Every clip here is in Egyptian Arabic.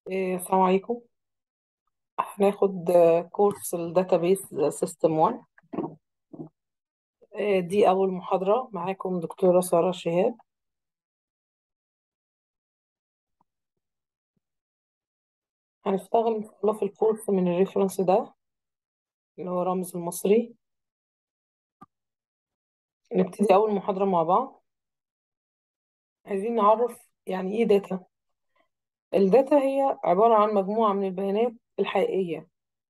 إيه، السلام عليكم هناخد آه، كورس الداتابيس سيستم 1 إيه، دي أول محاضرة معاكم دكتورة سارة شهاب هنشتغل إن شاء الله في الكورس من الريفرنس ده اللي هو رمز المصري نبتدي أول محاضرة مع بعض عايزين نعرف يعني إيه داتا الداتا هي عبارة عن مجموعة من البيانات الحقيقية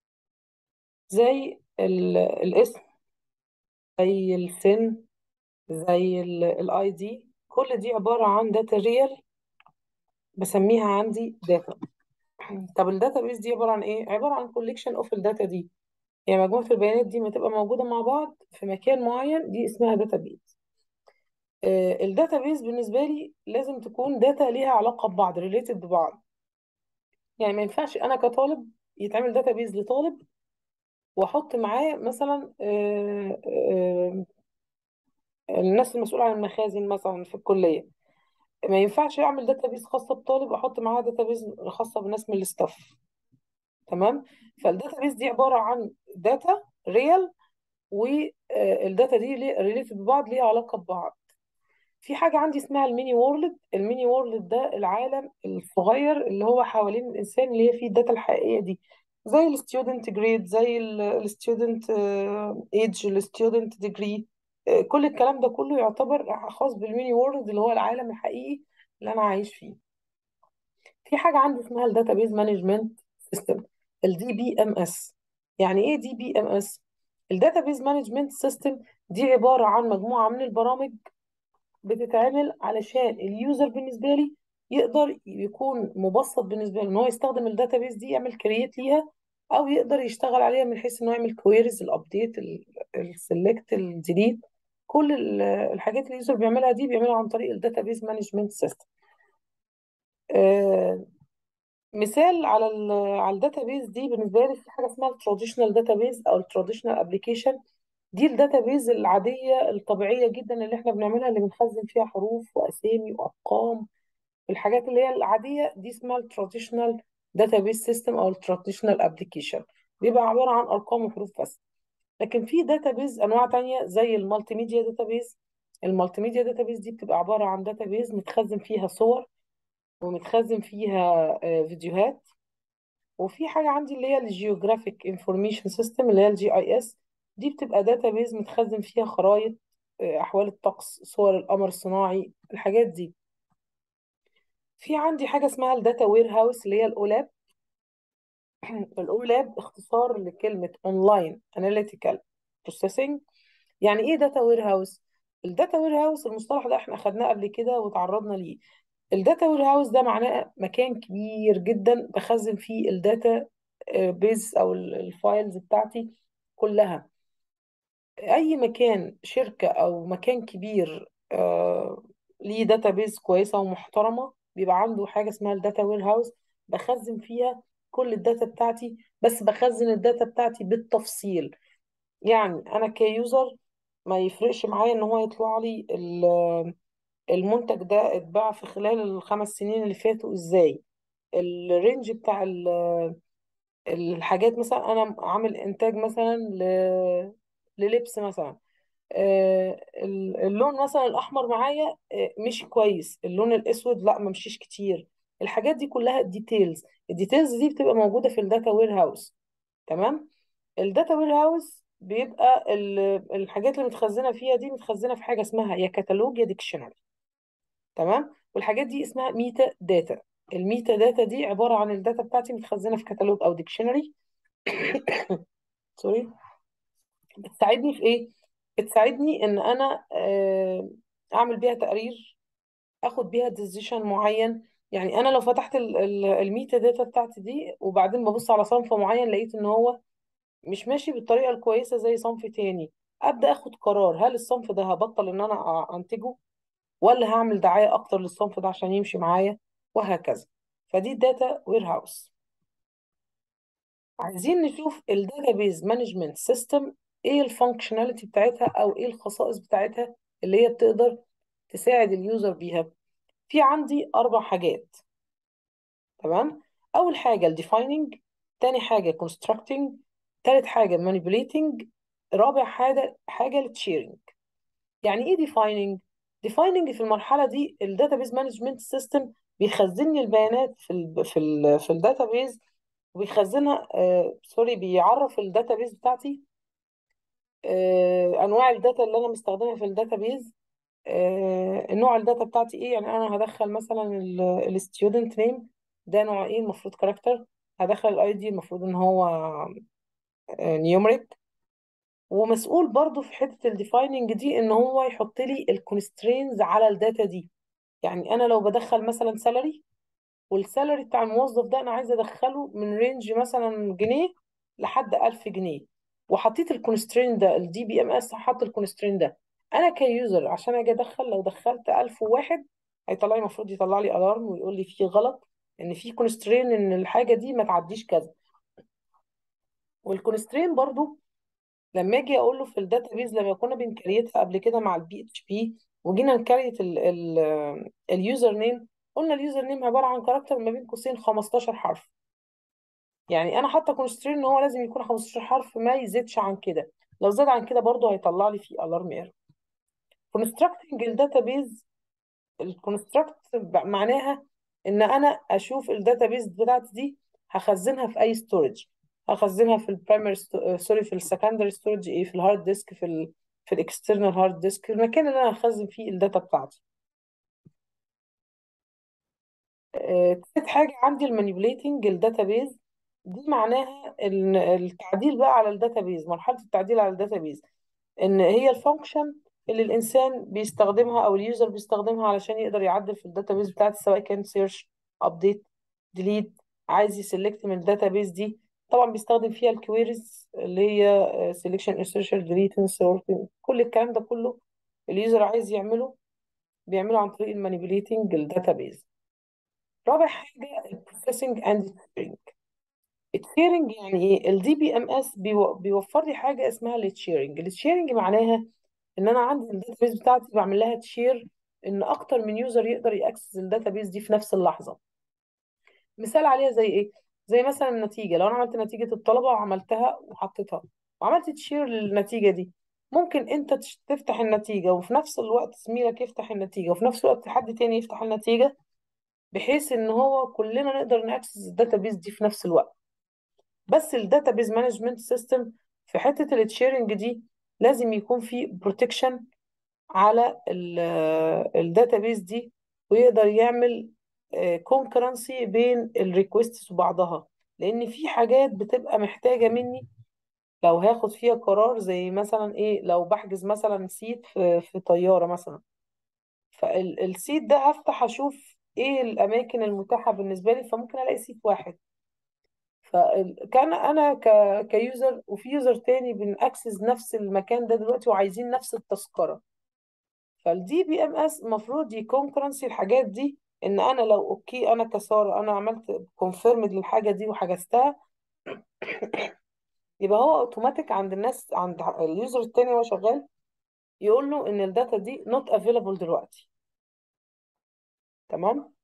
زي ال- الاسم زي السن زي الاي دي كل دي عبارة عن داتا ريال بسميها عندي داتا طب الداتا بيس دي عبارة عن ايه؟ عبارة عن كوليكشن اوف الداتا دي يعني مجموعة البيانات دي ما تبقى موجودة مع بعض في مكان معين دي اسمها داتا بيس الداتا بيس بالنسبة لي لازم تكون داتا ليها علاقة ببعض ريليتد ببعض يعني ما ينفعش انا كطالب يتعمل داتا بيس لطالب واحط معاه مثلا آه، آه، الناس المسؤولة عن المخازن مثلا في الكلية ما ينفعش اعمل داتا بيس خاصة بطالب واحط معاها داتا بيس خاصة بناس من الستاف تمام فالداتا بيس دي عبارة عن داتا ريال والداتا دي ريليتد ببعض ليها علاقة ببعض في حاجة عندي اسمها الميني وورلد الميني وورلد ده العالم الصغير اللي هو حوالين الإنسان اللي هي فيه الداتا الحقيقية دي زي الستودنت جريد زي الستودنت ايدج الستودنت ديجري كل الكلام ده كله يعتبر خاص بالميني وورلد اللي هو العالم الحقيقي اللي أنا عايش فيه في حاجة عندي اسمها الداتابيز مانجمنت سيستم الدي بي ام اس يعني ايه دي بي ام اس الداتابيز مانجمنت سيستم دي عبارة عن مجموعة من البرامج بتتعمل علشان اليوزر بالنسبة لي يقدر يكون مبسط بالنسبة له ان هو يستخدم الداتابيز دي يعمل كرييت ليها او يقدر يشتغل عليها من حيث انه يعمل كويريز الابديت السلكت الديليت كل ال- الحاجات اللي اليوزر بيعملها دي بيعملها عن طريق الداتابيز مانجمنت سيستم مثال على ال على الداتابيز دي بالنسبه لي في حاجه اسمها التراديشنال داتابيز او التراديشنال ابلكيشن دي الداتابيز العاديه الطبيعيه جدا اللي احنا بنعملها اللي بنخزن فيها حروف واسامي وارقام الحاجات اللي هي العاديه دي اسمها التراديشنال داتابيز سيستم او التراديشنال ابلكيشن بيبقى عباره عن ارقام وحروف بس لكن في داتابيز انواع تانية زي المالتي ميديا داتابيز المالتي ميديا داتابيز دي بتبقى عباره عن داتابيز متخزن فيها صور ومتخزن فيها آه، فيديوهات وفي حاجة عندي اللي هي الجيوغرافيك انفورميشن سيستم اللي هي الجي اي اس دي بتبقى داتابيز متخزن فيها خرائط آه، احوال الطقس صور القمر الصناعي الحاجات دي في عندي حاجة اسمها الداتا وير هاوس اللي هي الاولاب الاولاب اختصار لكلمة اونلاين اناليتيكال بروسيسنج يعني ايه داتا وير هاوس الداتا وير هاوس المصطلح ده احنا اخدناه قبل كده وتعرضنا ليه الداتا وير هاوس ده معناه مكان كبير جدا بخزن فيه الداتا بيز او ال- الفايلز بتاعتي كلها اي مكان شركة او مكان كبير آه، ليه داتا بيز كويسة ومحترمة بيبقى عنده حاجة اسمها الداتا وير هاوس بخزن فيها كل الداتا بتاعتي بس بخزن الداتا بتاعتي بالتفصيل يعني انا كيوزر ما يفرقش معايا ان هو يطلع لي ال- المنتج ده اتباع في خلال الخمس سنين اللي فاتوا ازاي الرينج بتاع ال- الحاجات مثلا انا عامل انتاج مثلا ل... للبس مثلا آه، ال- اللون مثلا الاحمر معايا آه، مش كويس اللون الاسود لا ما مشيش كتير الحاجات دي كلها ديتيلز الديتيلز دي بتبقى موجوده في الداتا وير هاوس تمام الداتا وير هاوس بيبقى ال- الحاجات اللي متخزنه فيها دي متخزنه في حاجه اسمها يا كتالوج يا ديكشنري تمام والحاجات دي اسمها ميتا داتا الميتا داتا دي عباره عن الداتا بتاعتي متخزنه في كتالوج او ديكشنري سوري بتساعدني في ايه بتساعدني ان انا آه، اعمل بيها تقرير اخد بيها ديسيشن معين يعني انا لو فتحت ال- ال- الميتا داتا بتاعتي دي وبعدين ببص على صنف معين لقيت ان هو مش ماشي بالطريقه الكويسه زي صنف تاني ابدا اخد قرار هل الصنف ده هبطل ان انا أ- انتجه ولا هعمل دعايه اكتر للصنف ده عشان يمشي معايا وهكذا فدي الداتا وير هاوس عايزين نشوف الداتابيز مانجمنت سيستم ايه الفانكشناليتي بتاعتها او ايه الخصائص بتاعتها اللي هي بتقدر تساعد اليوزر بيها في عندي اربع حاجات تمام اول حاجه الديفايننج تاني حاجه كونستراكتنج تالت حاجه مانيبيوليتنج رابع حاجه حاجه التشيرنج يعني ايه ديفايننج ديفايننج في المرحله دي الداتابيز مانجمنت سيستم بيخزن لي البيانات في ال في ال في الداتابيز وبيخزنها آه سوري بيعرف الداتابيز بتاعتي آه انواع الداتا اللي انا مستخدمها في الداتابيز آه نوع الداتا بتاعتي ايه يعني انا هدخل مثلا الستودنت نيم ده نوع ايه المفروض كاركتر هدخل الاي دي المفروض ان هو نيومريك ومسؤول برضو في حته الديفايننج دي ان هو يحط لي الكونسترينز على الداتا دي يعني انا لو بدخل مثلا سالري والسالري بتاع الموظف ده انا عايزه ادخله من رينج مثلا جنيه لحد 1000 جنيه وحطيت الكونسترين ده الدي بي ام اس حط الكونسترين ده انا كيوزر عشان اجي ادخل لو دخلت 1001 هيطلع لي المفروض يطلع لي الارم ويقول لي في غلط ان في كونسترين ان الحاجه دي ما تعديش كذا والكونسترين برضو لما اجي اقول له في الداتابيز لما كنا بنكريتها قبل كده مع البي اتش بي وجينا نكريت اليوزر نيم قلنا اليوزر نيم عباره عن كاركتر ما بين قوسين 15 حرف يعني انا حاطه كونسترين ان هو لازم يكون 15 حرف ما يزيدش عن كده لو زاد عن كده برضه هيطلع لي فيه الارم ايرور كونستراكتنج الداتابيز الكونستراكت معناها ان انا اشوف الداتابيز بتاعتي دي هخزنها في اي ستورج هخزنها في البرايمري سوري في السكندري ستورج ايه في الهارد ديسك في ال في الاكسترنال هارد ديسك المكان اللي انا هخزن فيه الداتا بتاعتي آه، تالت حاجه عندي المانيبيوليتنج الداتابيز دي معناها ان التعديل بقى على الداتابيز مرحله التعديل على الداتابيز ان هي الفانكشن اللي الانسان بيستخدمها او اليوزر بيستخدمها علشان يقدر يعدل في الداتابيز بتاعته سواء كان سيرش ابديت ديليت عايز يسلكت من الداتابيز دي طبعا بيستخدم فيها الكويريز اللي هي سيلكشن انسرشن ديليت سورتنج كل الكلام ده كله اليوزر عايز يعمله بيعمله عن طريق المانيبيوليتنج الداتابيز رابع حاجه البروسيسنج اند سترينج التشيرنج يعني ايه الدي بي ام اس بيوفر لي حاجه اسمها التشيرنج التشيرنج معناها ان انا عندي الداتابيز بتاعتي بعمل لها تشير ان اكتر من يوزر يقدر ياكسس الداتابيز دي في نفس اللحظه مثال عليها زي ايه زي مثلا النتيجه لو انا عملت نتيجه الطلبه وعملتها وحطيتها وعملت تشير للنتيجه دي ممكن انت تش- تفتح النتيجه وفي نفس الوقت زميلك يفتح النتيجه وفي نفس الوقت حد تاني يفتح النتيجه بحيث ان هو كلنا نقدر ناكسس الداتابيز دي في نفس الوقت بس الداتابيز مانجمنت سيستم في حته التشيرنج دي لازم يكون في بروتكشن على الداتابيز دي ويقدر يعمل كونكرنسي بين الريكوستس وبعضها لان في حاجات بتبقى محتاجه مني لو هاخد فيها قرار زي مثلا ايه لو بحجز مثلا سيت في, في طياره مثلا فالسيت ده هفتح اشوف ايه الاماكن المتاحه بالنسبه لي فممكن الاقي سيت واحد فكان انا ك... كيوزر وفي يوزر تاني بنأكسس نفس المكان ده دلوقتي وعايزين نفس التذكره فالدي بي ام اس المفروض يكونكرنسي الحاجات دي ان انا لو اوكي انا كساره انا عملت كونفيرمد للحاجه دي وحجزتها يبقى هو اوتوماتيك عند الناس عند اليوزر التاني وهو شغال يقول له ان الداتا دي نوت افيلابل دلوقتي تمام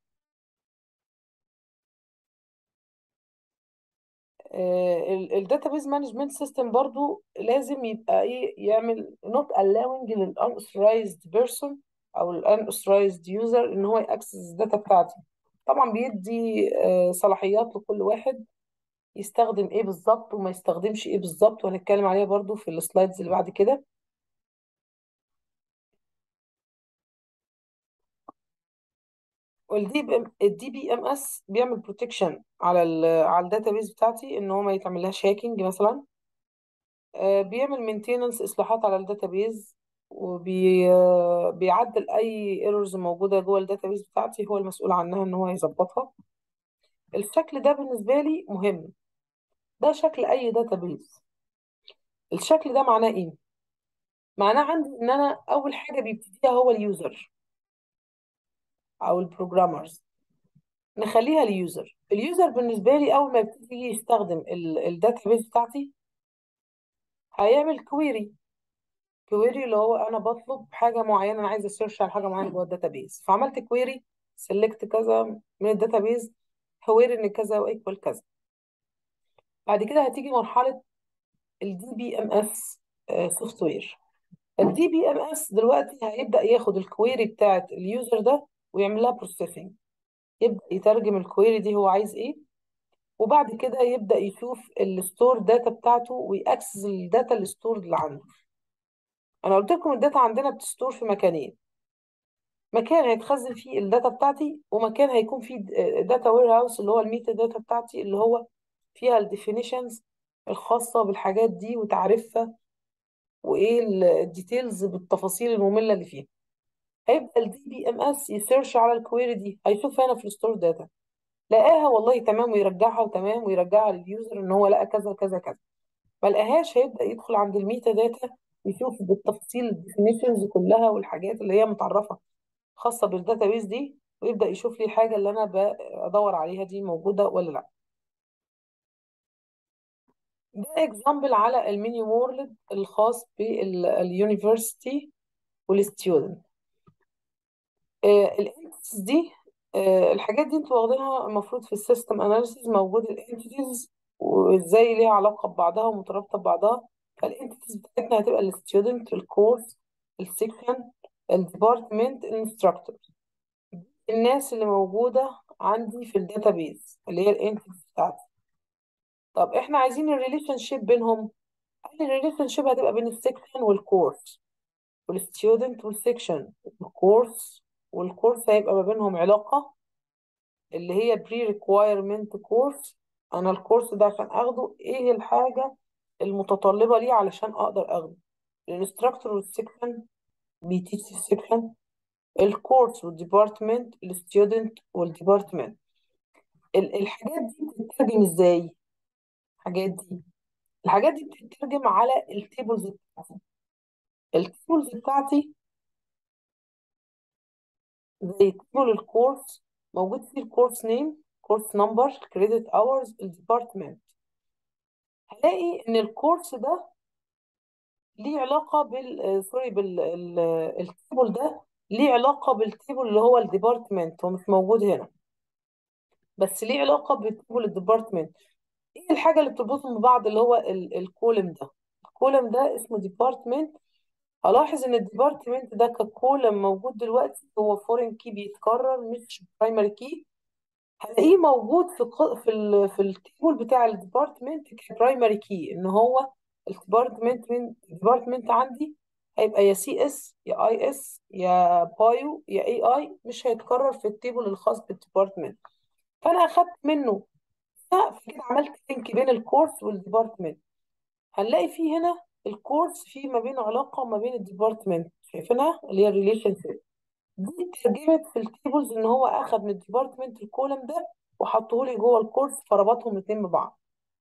الداتابيز مانجمنت سيستم برضو لازم يبقى ايه يعمل نوت allowing لل unauthorized person او ال unauthorized user ان هو ياكسس الداتا بتاعتي طبعا بيدي آه، صلاحيات لكل واحد يستخدم ايه بالظبط وما يستخدمش ايه بالظبط وهنتكلم عليها برضو في السلايدز اللي بعد كده والدي بي الدي بي ام اس بيعمل بروتكشن على ال على الداتابيز بتاعتي ان هو ما يتعملهاش هاكينج مثلا آه، بيعمل مينتيننس اصلاحات على الداتابيز وبيعدل اي ايرورز موجوده جوه الداتابيز بتاعتي هو المسؤول عنها ان هو يظبطها الشكل ده بالنسبه لي مهم ده شكل اي داتابيز الشكل ده معناه ايه معناه عندي ان انا اول حاجه بيبتديها هو اليوزر او البروجرامرز نخليها اليوزر اليوزر بالنسبه لي اول ما يبتدي يستخدم الداتابيز بتاعتي هيعمل كويري كويري اللي هو انا بطلب حاجه معينه انا عايزه اسيرش على حاجه معينه جوه الداتابيز فعملت كويري سلكت كذا من الداتابيز حوار ان كذا وايكوال كذا بعد كده هتيجي مرحله الدي بي ام اس سوفت وير الدي بي ام اس دلوقتي هيبدا ياخد الكويري بتاعت اليوزر ده ويعمل لها بروسيسنج يبدا يترجم الكويري دي هو عايز ايه وبعد كده يبدا يشوف الستور داتا بتاعته ويأكسس الداتا الستور اللي عنده انا قلت لكم الداتا عندنا بتستور في مكانين مكان هيتخزن فيه الداتا بتاعتي ومكان هيكون فيه داتا وير هاوس اللي هو الميتا داتا بتاعتي اللي هو فيها الديفينيشنز الخاصة بالحاجات دي وتعريفها وايه الديتيلز بالتفاصيل المملة اللي فيها هيبقى الدي بي ام اس يسيرش على الكويري دي هيشوف هنا في الستور داتا لقاها والله تمام ويرجعها وتمام ويرجعها لليوزر ان هو لقى كذا كذا كذا ما لقاهاش هيبدأ يدخل عند الميتا داتا يشوف بالتفصيل الديفينيشنز كلها والحاجات اللي هي متعرفة خاصة بالداتابيز دي ويبدأ يشوف لي الحاجة اللي أنا بدور عليها دي موجودة ولا لا ده اكزامبل على الميني وورلد الخاص باليونيفرسيتي والستودنت الانتيتيز دي آه، الحاجات دي انتوا واخدينها المفروض في السيستم اناليسيز موجود الانتيتيز وازاي ليها علاقة ببعضها ومترابطة ببعضها فالانتيتيز بتاعتنا هتبقى الستودنت الكورس السكشن الديبارتمنت الانستراكتور الناس اللي موجودة عندي في الداتابيز اللي هي الانتيتيز بتاعتي طب احنا عايزين الريليشن شيب بينهم قال الريليشن شيب هتبقى بين السكشن والكورس والستودنت والسكشن الكورس والكورس هيبقى ما بينهم علاقة اللي هي بري ريكوايرمنت كورس انا الكورس ده عشان اخده ايه الحاجة المتطلبة ليه علشان اقدر اخده الانستراكتور والسكشن بيتيتش السكشن الكورس والديبارتمنت الستودنت والديبارتمنت ال- الحاجات دي بتترجم ازاي الحاجات دي الحاجات دي بتترجم على التيبلز بتاعتي التيبلز بتاعتي زي تيبل الكورس موجود فيه الكورس نيم كورس نمبر كريدت اورز الديبارتمنت هلاقي ان الكورس ده ليه علاقة بال آه، سوري بال ال- التيبل ده ليه علاقة بالتيبل اللي هو الديبارتمنت هو مش موجود هنا بس ليه علاقة بالتيبل الديبارتمنت ايه الحاجة اللي بتربطهم ببعض اللي هو ال- الكولم ده الكولم ده اسمه ديبارتمنت هلاحظ ان الديبارتمنت ده ككولم موجود دلوقتي هو فورين كي بيتكرر مش برايمري كي هلاقيه موجود في ق- في ال في التيبل بتاع الديبارتمنت كبرايمري كي ان هو الديبارتمنت من الديبارتمنت عندي هيبقى يا سي اس يا اي اس يا بايو يا اي اي مش هيتكرر في التيبل الخاص بالديبارتمنت فانا اخدت منه ده فكده عملت لينك بين الكورس والديبارتمنت هنلاقي فيه هنا الكورس فيه ما بينه علاقة ما بين الديبارتمنت شايفينها اللي هي الريليشن شيب دي اترجمت في التيبلز ان هو اخد من الديبارتمنت الكولم ده وحطه لي جوه الكورس فربطهم الاثنين ببعض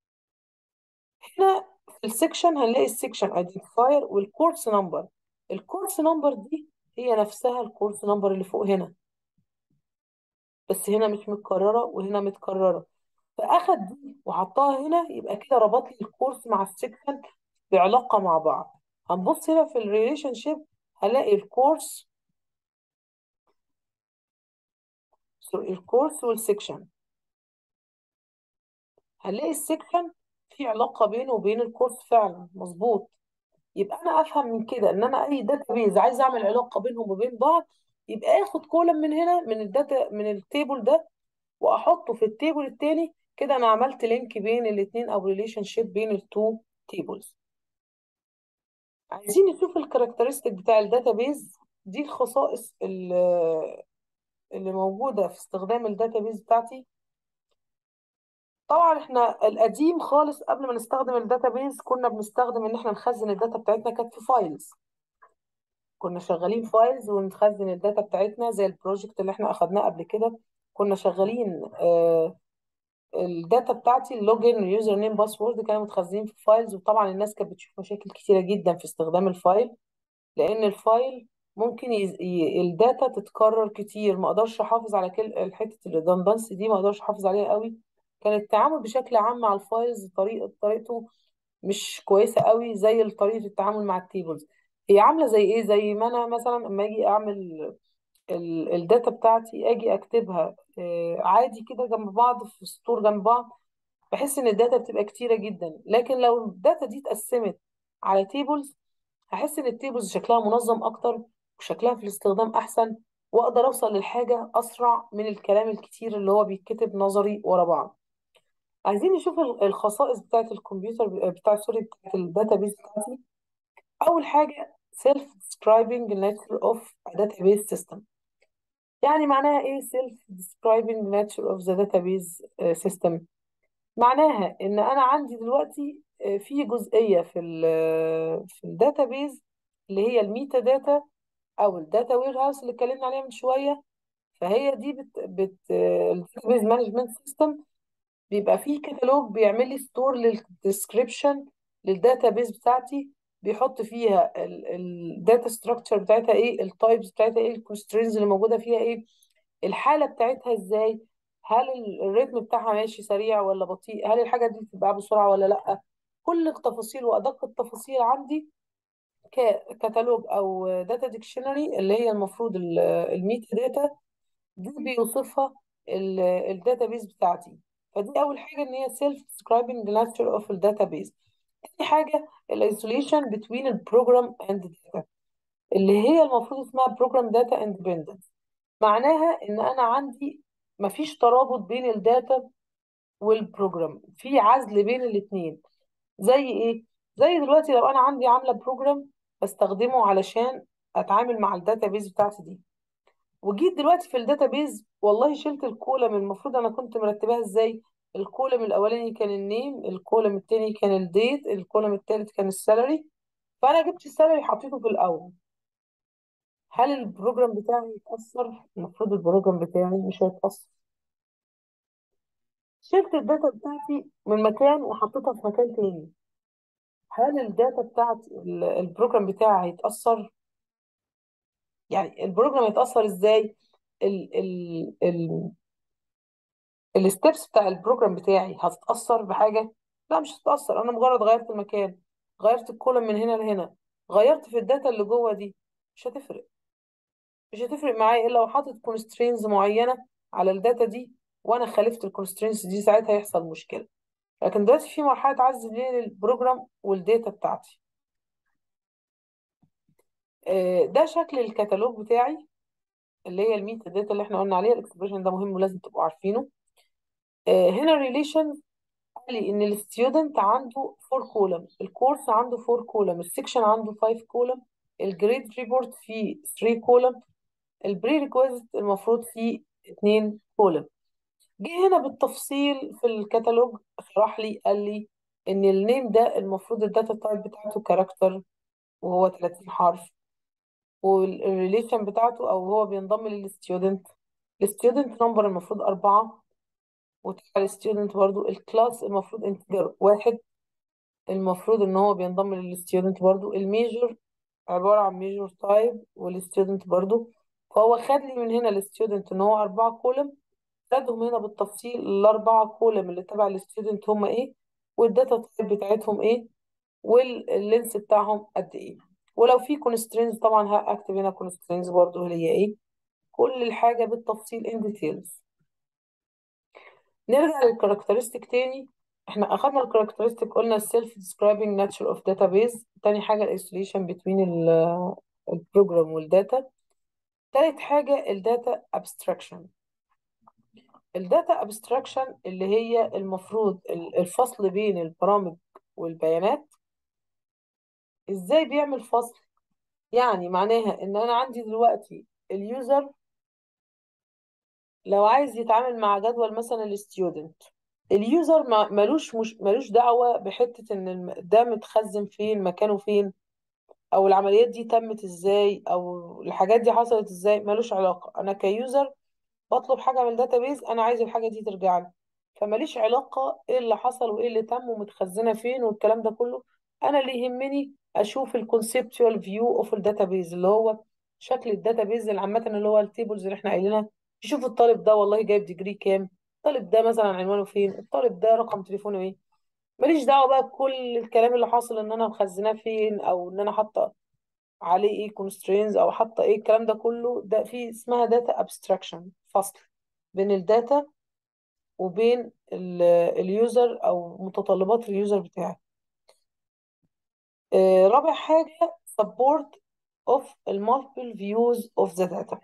هنا في السكشن هنلاقي السكشن ايدنتيفاير والكورس نمبر الكورس نمبر دي هي نفسها الكورس نمبر اللي فوق هنا بس هنا مش متكررة وهنا متكررة فاخد دي وحطها هنا يبقى كده ربط لي الكورس مع السكشن بعلاقة مع بعض هنبص هنا في الريليشن شيب هلاقي الكورس سوري الكورس والسكشن هنلاقي السكشن في علاقة بينه وبين الكورس فعلا مظبوط يبقى انا افهم من كده ان انا اي داتابيز عايز اعمل علاقة بينهم وبين بعض يبقى اخد كولم من هنا من الداتا من التيبل ده واحطه في التيبل التاني كده انا عملت لينك بين الاثنين او ريليشن شيب بين التو تيبلز عايزين نشوف الكاركترستيك بتاع الداتابيز دي الخصائص اللي اللي موجودة في استخدام الداتابيز بتاعتي طبعا احنا القديم خالص قبل ما نستخدم الداتابيز كنا بنستخدم ان احنا نخزن الداتا بتاعتنا كانت في فايلز كنا شغالين فايلز ونخزن الداتا بتاعتنا زي البروجكت اللي احنا اخدناه قبل كده كنا شغالين آه الداتا بتاعتي اللوجن واليوزر نيم باسورد كانوا متخزنين في فايلز وطبعا الناس كانت بتشوف مشاكل كتيرة جدا في استخدام الفايل لان الفايل ممكن يز... ي... الداتا تتكرر كتير ما اقدرش احافظ على كل حته الريدندنسي دي ما اقدرش احافظ عليها قوي كان التعامل بشكل عام مع الفايلز طريقه طريقته مش كويسه قوي زي طريقه التعامل مع التيبلز هي عامله زي ايه زي ما انا مثلا لما اجي اعمل ال- الداتا بتاعتي اجي اكتبها آه، عادي كده جنب بعض في سطور جنب بعض بحس ان الداتا بتبقى كتيرة جدا لكن لو الداتا دي اتقسمت على تيبلز هحس ان التيبلز شكلها منظم اكتر وشكلها في الاستخدام احسن واقدر اوصل للحاجة اسرع من الكلام الكتير اللي هو بيتكتب نظري ورا بعض عايزين نشوف ال- الخصائص بتاعت الكمبيوتر بتاع سوري بتاعت الداتابيز بتاعتي اول حاجة self describing nature of a database system يعني معناها ايه self describing nature of the database آه، system معناها ان انا عندي دلوقتي آه، في جزئيه في ال في الداتابيز اللي هي الميتا داتا او الداتا وير هاوس اللي اتكلمنا عليها من شويه فهي دي بت بت الداتابيز مانجمنت سيستم بيبقى فيه كتالوج بيعمل لي ستور للديسكريبشن للداتابيز بتاعتي بيحط فيها الداتا ستراكشر بتاعتها ايه التايبس بتاعتها ايه الكونسترينز اللي موجوده فيها ايه الحالة بتاعتها ازاي هل ال- الريتم بتاعها ماشي سريع ولا بطيء هل الحاجة دي بتتباع بسرعة ولا لأ كل التفاصيل وأدق التفاصيل عندي ككتالوج أو داتا ديكشنري اللي هي المفروض ال- الميتا داتا دي بيوصفها الداتابيز بتاعتي فدي أول حاجة إن هي self describing the nature of الداتابيز تاني حاجة الايزوليشن between البروجرام and data اللي هي المفروض اسمها program data independence معناها ان انا عندي مفيش ترابط بين الداتا والبروجرام في عزل بين الاثنين زي ايه زي دلوقتي لو انا عندي عامله بروجرام بستخدمه علشان اتعامل مع الداتابيز بتاعتي دي وجيت دلوقتي في الداتابيز والله شلت الكولم المفروض انا كنت مرتباها ازاي الكولم الاولاني كان النيم الكولم التاني كان الديت الكولم التالت كان السالري فانا جبت السالري حطيته في الاول هل البروجرام بتاعي يتأثر؟ المفروض البروجرام بتاعي مش هيتأثر شلت الداتا بتاعتي من مكان وحطيتها في مكان تاني هل الداتا بتاعت ال- البروجرام بتاعي هيتأثر يعني البروجرام هيتأثر ازاي ال ال ال الستبس بتاع البروجرام بتاعي هتتأثر بحاجة لا مش هتتأثر انا مجرد غيرت المكان غيرت الكولم من هنا لهنا غيرت في الداتا اللي جوه دي مش هتفرق مش هتفرق معايا الا لو حاطط كونسترينز معينة على الداتا دي وانا خالفت الكونسترينز دي ساعتها هيحصل مشكلة لكن دلوقتي في مرحلة عزل بين البروجرام والداتا بتاعتي آه، ده شكل الكتالوج بتاعي اللي هي الميتا داتا اللي احنا قلنا عليها الاكسبريشن ده مهم ولازم تبقوا عارفينه آه، هنا الريليشن قال لي ان الستودنت عنده 4 كولم الكورس عنده 4 كولم السكشن عنده 5 كولم الجريد ريبورت فيه 3 كولم البري ريكويست المفروض فيه 2 كولم جه هنا بالتفصيل في الكتالوج شرح لي قال لي ان النيم ده المفروض الداتا تايب بتاعته كاركتر وهو 30 حرف والريليشن بتاعته او هو بينضم للستودنت الستودنت نمبر المفروض أربعة وتبع الستودنت برضو الكلاس المفروض انتجر واحد المفروض ان هو بينضم للستودنت برضو الميجور عبارة عن ميجور تايب والستودنت برضو فهو خد لي من هنا الستودنت ان هو أربعة كولم خدهم هنا بالتفصيل الأربعة كولم اللي تبع الستودنت هما ايه والداتا تايب بتاعتهم ايه واللينس بتاعهم قد ايه ولو في كونسترينز طبعا هكتب هنا كونسترينز برضو اللي هي ايه كل الحاجة بالتفصيل in details نرجع للكاركترستيك تاني احنا اخدنا الكاركترستيك قلنا self describing nature of database تاني حاجة ال isolation between ال- البروجرام والداتا تالت حاجة الداتا abstraction الداتا abstraction اللي هي المفروض ال- الفصل بين البرامج والبيانات ازاي بيعمل فصل يعني معناها ان انا عندي دلوقتي اليوزر لو عايز يتعامل مع جدول مثلا الستودنت اليوزر ما ملوش مش ملوش دعوة بحتة ان الم- ده متخزن فين مكانه فين او العمليات دي تمت ازاي او الحاجات دي حصلت ازاي ملوش علاقة انا كيوزر بطلب حاجة من الداتابيز انا عايز الحاجة دي ترجع لي فماليش علاقة ايه اللي حصل وايه اللي تم ومتخزنة فين والكلام ده كله انا اللي يهمني اشوف الكونسبتوال فيو اوف الداتابيز اللي هو شكل الداتابيز العامة اللي هو التيبلز اللي احنا قايلينها يشوف الطالب ده والله جايب ديجري كام الطالب ده مثلا عنوانه فين الطالب ده رقم تليفونه ايه ماليش دعوة بقى بكل الكلام اللي حاصل ان انا مخزناه فين او ان انا حاطه عليه ايه constraints او حاطه ايه الكلام ده كله ده في اسمها داتا abstraction فصل بين الداتا وبين اليوزر او متطلبات اليوزر بتاعي آه، رابع حاجة support of the multiple views of the data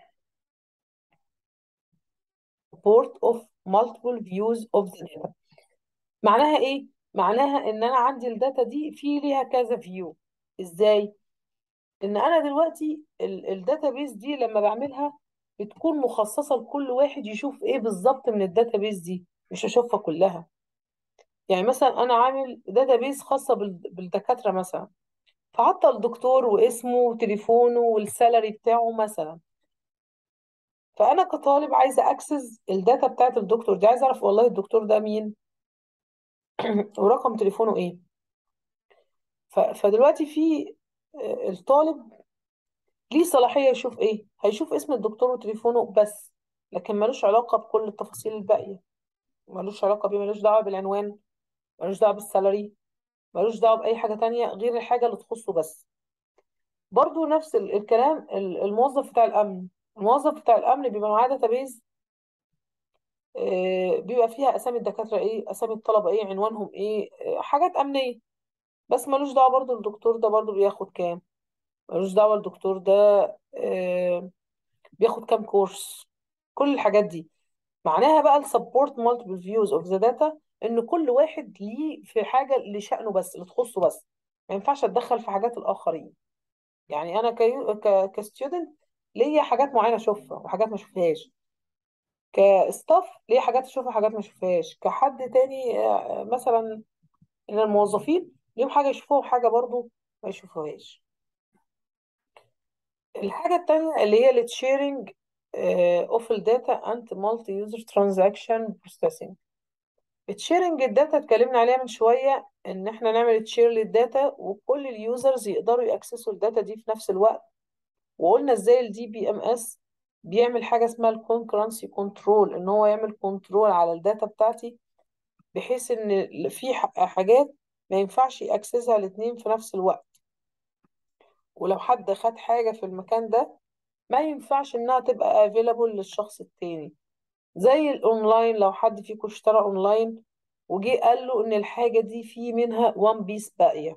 support of multiple views of the data معناها ايه معناها ان انا عندي الداتا دي في ليها كذا فيو ازاي ان انا دلوقتي الداتابيز دي لما بعملها بتكون مخصصة لكل واحد يشوف ايه بالظبط من الداتابيز دي مش هشوفها كلها يعني مثلا انا عامل داتابيز خاصة بال- بالدكاترة مثلا فحاطة الدكتور واسمه وتليفونه والسالري بتاعه مثلا فانا كطالب عايزة اكسس الداتا بتاعت الدكتور دي عايزة اعرف والله الدكتور ده مين ورقم تليفونه ايه ف- فدلوقتي في آه، الطالب ليه صلاحية يشوف ايه هيشوف اسم الدكتور وتليفونه بس لكن ملوش علاقة بكل التفاصيل الباقية ملوش علاقة بيه ملوش دعوة بالعنوان ملوش دعوة بالسالري ملوش دعوة بأي حاجة تانية غير الحاجة اللي تخصه بس برضو نفس ال- الكلام ال- الموظف بتاع الأمن الموظف بتاع الأمن بيبقى معاه داتابيز آه، بيبقى فيها أسامي الدكاترة إيه أسامي الطلبة إيه عنوانهم إيه آه، حاجات أمنية بس ملوش دعوة برضو الدكتور ده برضو بياخد كام ملوش دعوة الدكتور ده آه، بياخد كام كورس كل الحاجات دي معناها بقى السبورت مالتيبل فيوز اوف ذا داتا ان كل واحد ليه في حاجه لشأنه بس اللي تخصه بس ما ينفعش اتدخل في حاجات الاخرين يعني انا كيو ك كستودنت ليا حاجات معينه اشوفها وحاجات ما اشوفهاش كستاف ليا حاجات اشوفها وحاجات ما اشوفهاش كحد تاني آه، مثلا من الموظفين ليهم حاجه يشوفوها وحاجه برضو ما يشوفوهاش الحاجه التانيه اللي هي التشيرنج اوف الداتا اند مالتي يوزر ترانزاكشن بروسيسنج الشيرنج الداتا اتكلمنا عليها من شوية ان احنا نعمل تشير للداتا وكل اليوزرز يقدروا يأكسسوا الداتا دي في نفس الوقت وقلنا ازاي الدي بي ام اس بيعمل حاجة اسمها الكونكرنسي كنترول ان هو يعمل كنترول على الداتا بتاعتي بحيث ان في ح- حاجات ما ينفعش يأكسسها الاتنين في نفس الوقت ولو حد خد حاجة في المكان ده ما ينفعش انها تبقى available للشخص التاني زي الاونلاين لو حد فيكم اشترى اونلاين وجي قال له ان الحاجه دي في منها وان بيس باقيه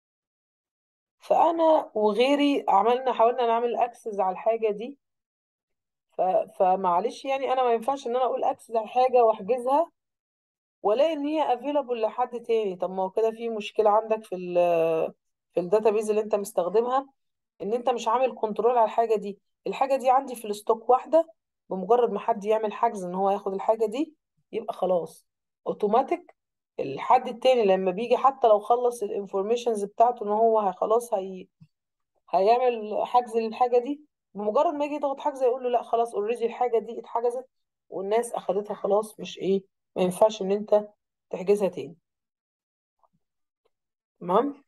فانا وغيري عملنا حاولنا نعمل اكسس على الحاجه دي ف... فمعلش يعني انا ما ينفعش ان انا اقول اكسس على حاجه واحجزها والاقي ان هي افيلابل لحد تاني طب ما هو كده في مشكله عندك في ال في الداتابيز اللي انت مستخدمها ان انت مش عامل كنترول على الحاجه دي الحاجه دي عندي في الستوك واحده بمجرد ما حد يعمل حجز ان هو ياخد الحاجه دي يبقى خلاص اوتوماتيك الحد التاني لما بيجي حتى لو خلص الانفورميشنز بتاعته ان هو هي- خلاص هي هيعمل حجز للحاجه دي بمجرد ما يجي يضغط حجز يقول له لا خلاص اوريدي الحاجه دي اتحجزت والناس اخدتها خلاص مش ايه ما ينفعش ان انت تحجزها تاني تمام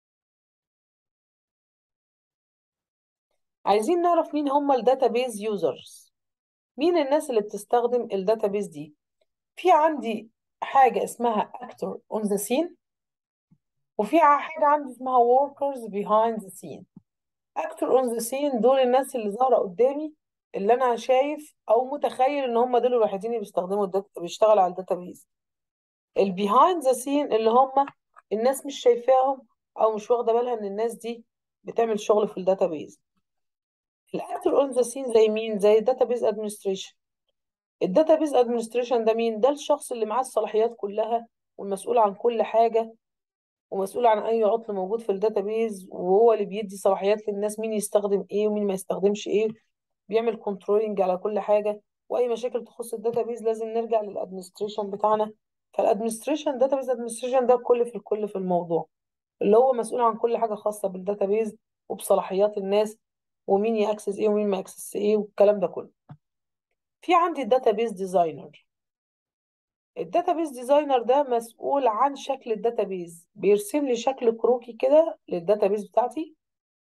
عايزين نعرف مين هم الداتابيز يوزرز مين الناس اللي بتستخدم الداتابيز دي في عندي حاجة اسمها actor on the scene وفي ع- حاجة عندي اسمها workers behind the scene actor on the scene دول الناس اللي ظاهرة قدامي اللي أنا شايف أو متخيل إن هم دول الوحيدين اللي بيستخدموا الداتا بيشتغلوا على الداتابيز ال behind the scene اللي هم الناس مش شايفاهم أو مش واخدة بالها إن الناس دي بتعمل شغل في الداتابيز الاكتور اون ذا سين زي مين زي الداتابيز ادمنستريشن الداتابيز ادمنستريشن ده مين ده الشخص اللي معاه الصلاحيات كلها والمسؤول عن كل حاجة ومسؤول عن اي عطل موجود في الداتابيز وهو اللي بيدي صلاحيات للناس مين يستخدم ايه ومين ما يستخدمش ايه بيعمل كنترولنج على كل حاجة واي مشاكل تخص الداتابيز لازم نرجع للادمنستريشن بتاعنا فالادمنستريشن داتابيز ادمنستريشن ده الكل في الكل في الموضوع اللي هو مسؤول عن كل حاجة خاصة بالداتابيز وبصلاحيات الناس ومين يأكسس ايه ومين ما يأكسس ايه والكلام ده كله في عندي الداتابيز ديزاينر الداتابيز ديزاينر ده مسؤول عن شكل الداتابيز بيرسم لي شكل كروكي كده للداتابيز بتاعتي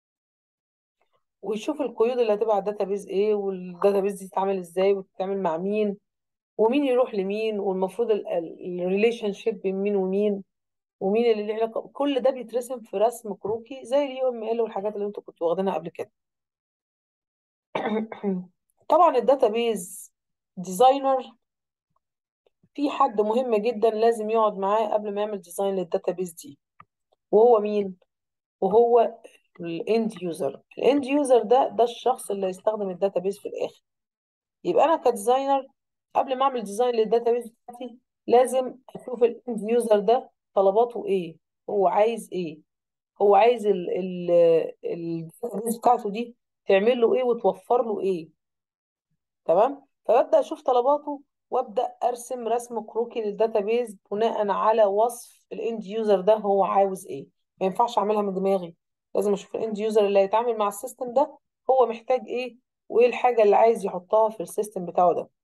ويشوف القيود اللي هتبقى على الداتابيز ايه والداتابيز دي تتعمل ازاي وتتعمل مع مين ومين يروح لمين والمفروض الريليشن شيب بين مين ومين ومين اللي له علاقه كل ده بيترسم في رسم كروكي زي اليو ام ال والحاجات اللي انتوا كنتوا واخدينها قبل كده طبعا الداتابيز ديزاينر في حد مهم جدا لازم يقعد معاه قبل ما يعمل ديزاين للداتابيز دي وهو مين وهو الاند يوزر الاند يوزر ده ده الشخص اللي هيستخدم الداتابيز في الاخر يبقى انا كديزاينر قبل ما اعمل ديزاين للداتابيز بتاعتي لازم اشوف الاند يوزر ده طلباته ايه هو عايز ايه هو عايز ال ال الداتابيز بتاعته دي تعمل له ايه وتوفر له ايه تمام فببدأ اشوف طلباته وابدأ ارسم رسم كروكي للداتابيز بناء على وصف الاند يوزر ده هو عاوز ايه ما ينفعش اعملها من دماغي لازم اشوف الاند يوزر اللي هيتعامل مع السيستم ده هو محتاج ايه وايه الحاجة اللي عايز يحطها في السيستم بتاعه ده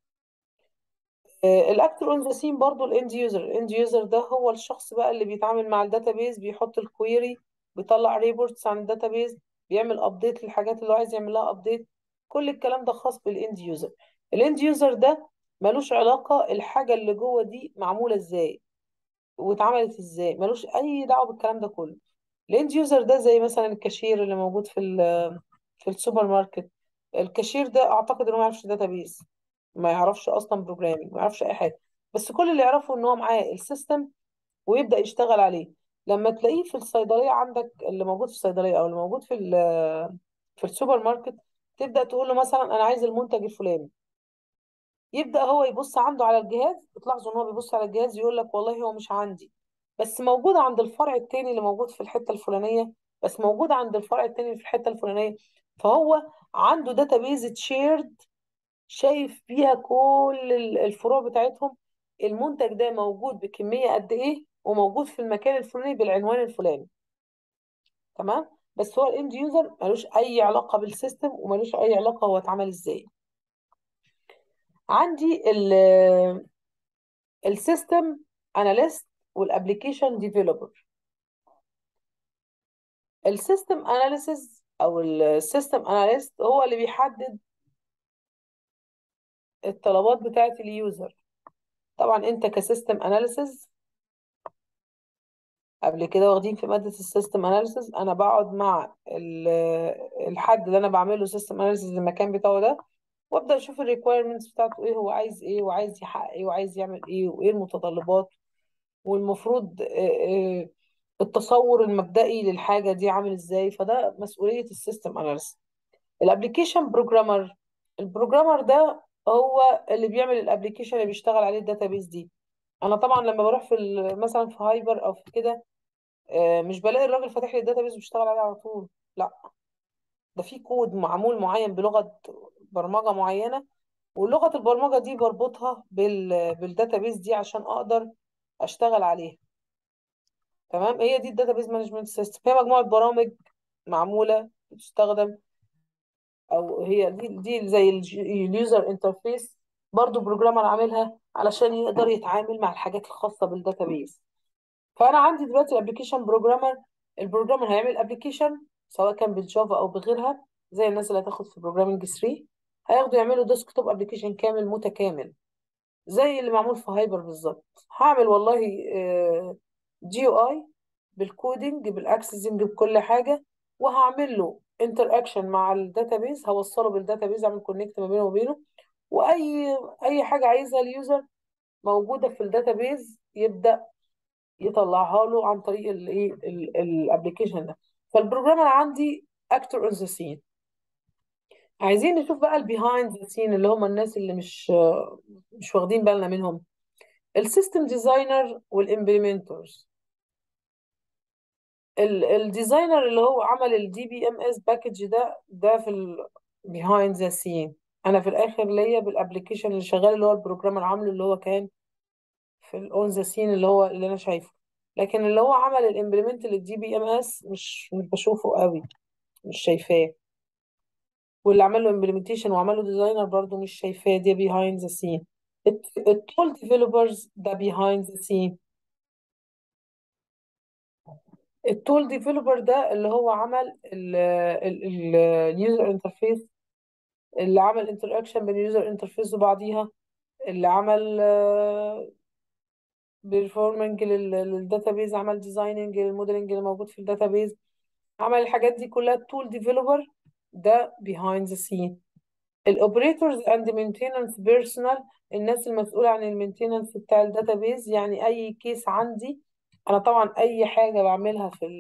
الاكتر اون ذا سين برضو الاند يوزر الاند يوزر ده هو الشخص بقى اللي بيتعامل مع الداتابيز بيحط الكويري بيطلع ريبورتس عن الداتابيز بيعمل ابديت للحاجات اللي هو عايز يعمل لها ابديت كل الكلام ده خاص بالاند يوزر الاند يوزر ده ملوش علاقة الحاجة اللي جوه دي معمولة ازاي واتعملت ازاي ملوش اي دعوة بالكلام ده كله الاند يوزر ده زي مثلا الكاشير اللي موجود في ال- في السوبر ماركت الكاشير ده اعتقد انه ما يعرفش داتابيز ما يعرفش اصلا بروجرامينج ما يعرفش اي حاجه بس كل اللي يعرفه ان هو معاه السيستم ويبدا يشتغل عليه لما تلاقيه في الصيدليه عندك اللي موجود في الصيدليه او اللي موجود في ال- في السوبر ماركت تبدا تقول له مثلا انا عايز المنتج الفلاني يبدا هو يبص عنده على الجهاز بتلاحظوا ان هو بيبص على الجهاز يقول لك والله هو مش عندي بس موجود عند الفرع التاني اللي موجود في الحته الفلانيه بس موجود عند الفرع التاني في الحته الفلانيه فهو عنده داتابيز تشيرد شايف فيها كل ال- الفروع بتاعتهم المنتج ده موجود بكمية قد ايه وموجود في المكان الفلاني بالعنوان الفلاني تمام بس هو الاند يوزر ملوش اي علاقة بالسيستم وملوش اي علاقة هو اتعمل ازاي عندي السيستم اناليست والابلكيشن ديفلوبر السيستم اناليسيز او السيستم اناليست هو اللي بيحدد الطلبات بتاعه اليوزر طبعا انت كسيستم اناليسيز قبل كده واخدين في مادة السيستم اناليسيز انا بقعد مع ال- الحد اللي انا بعمل له سيستم اناليسيز للمكان بتاعه ده وابدا اشوف الريكويرمنتس بتاعته ايه هو عايز ايه وعايز يحقق ايه وعايز يعمل ايه وايه المتطلبات والمفروض آه، آه، التصور المبدئي للحاجة دي عامل ازاي فده مسؤولية السيستم اناليسيز الابلكيشن بروجرامر البروجرامر ده هو اللي بيعمل الابلكيشن اللي بيشتغل عليه الداتابيز دي انا طبعا لما بروح في ال- مثلا في هايبر او في كده آه، مش بلاقي الراجل فاتح لي الداتابيز وبيشتغل عليه على طول لا ده في كود معمول معين بلغة برمجة معينة ولغة البرمجة دي بربطها بال بالداتابيز دي عشان اقدر اشتغل عليها تمام هي دي الداتابيز مانجمنت سيستم هي مجموعة برامج معمولة بتستخدم او هي دي دي زي اليوزر انترفيس برضو بروجرامر عاملها علشان يقدر يتعامل مع الحاجات الخاصة بالداتابيز فانا عندي دلوقتي الابلكيشن بروجرامر البروجرامر هيعمل ابلكيشن سواء كان بالجافا او بغيرها زي الناس اللي هتاخد في بروجرامنج 3 هياخدوا يعملوا ديسكتوب ابلكيشن كامل متكامل زي اللي معمول في هايبر بالظبط هعمل والله جي او اي بالكودينج بالاكسسنج بكل حاجه وهعمل له انتر اكشن مع الداتابيز هوصله بالداتابيز اعمل كونكت ما بينه وبينه واي اي حاجه عايزها اليوزر موجوده في الداتابيز يبدا يطلعها له عن طريق الايه الابلكيشن ده فالبروجرامر عندي اكتور اون ذا سين عايزين نشوف بقى البيهايند ذا سين اللي هم الناس اللي مش مش واخدين بالنا منهم السيستم ديزاينر والامبلمنتورز الديزاينر اللي هو عمل الدي بي ام اس باكج ده ده في ال behind the scene انا في الاخر ليا بالابلكيشن اللي شغال اللي هو البروجرامر عامله اللي هو كان في الاون ذا سين اللي هو اللي انا شايفه لكن اللي هو عمل الامبلمنت للدي بي ام اس مش مش بشوفه قوي مش شايفاه واللي عمل له امبلمنتيشن وعمل له ديزاينر برضه مش شايفاه دي behind the scene التول ديفلوبرز ده behind the scene التول ديفلوبر ده اللي هو عمل اليوزر انترفيس اللي عمل انتر اكشن بين اليوزر انترفيس وبعضيها اللي عمل بيرفورمنج للداتابيز عمل ديزايننج للموديلنج اللي موجود في الداتابيز عمل الحاجات دي كلها تول ديفلوبر ده behind the scene الاوبريتورز اند مينتيننس بيرسونال الناس المسؤولة عن المينتيننس بتاع الداتابيز يعني اي كيس عندي انا طبعا اي حاجة بعملها في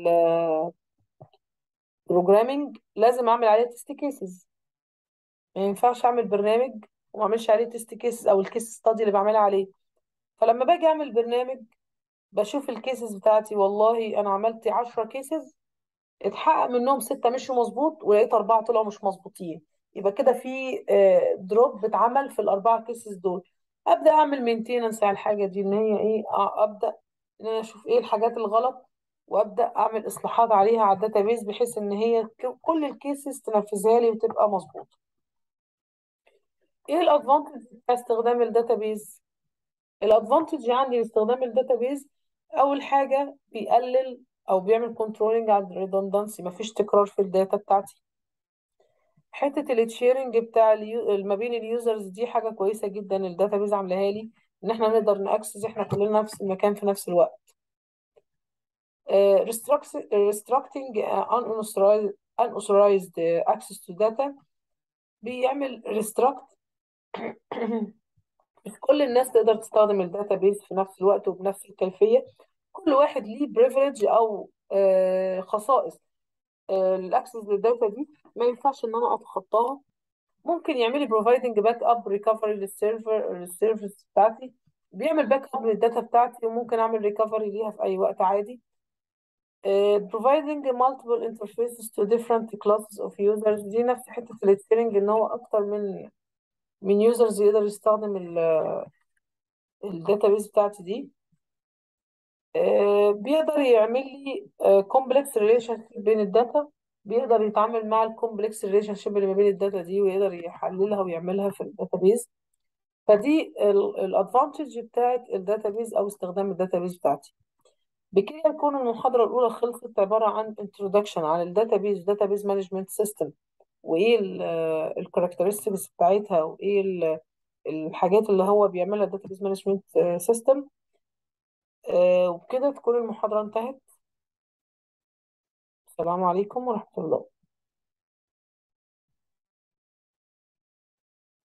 البروجرامينج لازم اعمل عليها تيست كيسز ما ينفعش اعمل برنامج وما اعملش عليه تيست كيسز او الكيس ستادي اللي بعملها عليه فلما باجي اعمل برنامج بشوف الكيسز بتاعتي والله انا عملت 10 كيسز اتحقق منهم ستة مشوا مظبوط ولقيت أربعة طلعوا مش مظبوطين يبقى كده في دروب بتعمل في الأربعة كيسز دول أبدأ أعمل مينتيننس على الحاجة دي إن هي إيه آه، أبدأ إن أنا أشوف إيه الحاجات الغلط وأبدأ أعمل إصلاحات عليها على الداتابيز بحيث إن هي ك- كل الكيسز تنفذها لي وتبقى مظبوطة إيه الأدفانتج بتاع استخدام الداتابيز الأدفانتج عندي لاستخدام الداتابيز أول حاجة بيقلل او بيعمل كنترولنج على الريدندنسي مفيش تكرار في الداتا بتاعتي حته التشيرنج بتاع اليو... ما بين اليوزرز دي حاجه كويسه جدا الداتابيز عاملاها لي ان احنا نقدر ناكسس احنا كلنا نفس المكان في نفس الوقت uh, restricting unauthorized unauthorized access to data بيعمل restrict مش كل الناس تقدر تستخدم الداتابيز في نفس الوقت وبنفس الكيفيه كل واحد ليه بريفليج او آه، خصائص الاكسس للداتا دي ما ينفعش ان انا اتخطاها ممكن يعمل لي بروفايدنج باك اب ريكفري للسيرفر للسيرفيس بتاعتي بيعمل باك اب للداتا بتاعتي وممكن اعمل ريكفري ليها في اي وقت عادي Uh, providing multiple interfaces to different classes of users دي نفس حتة التشيرنج ان هو اكتر من من يوزرز يقدر يستخدم الداتابيز بتاعتي دي آه، بيقدر يعمل لي كومبلكس ريليشن شيب بين الداتا بيقدر يتعامل مع الكومبلكس ريليشن شيب اللي ما بين الداتا دي ويقدر يحللها ويعملها في الداتابيز فدي الادفانتج بتاعت الداتابيز او استخدام الداتابيز بتاعتي بكده يكون المحاضرة الأولى خلصت عبارة عن introduction عن الداتابيز داتابيز مانجمنت سيستم وإيه الكاركترستكس بتاعتها وإيه ال- الحاجات اللي هو بيعملها الداتابيز مانجمنت سيستم وبكده تكون المحاضرة انتهت السلام عليكم ورحمة الله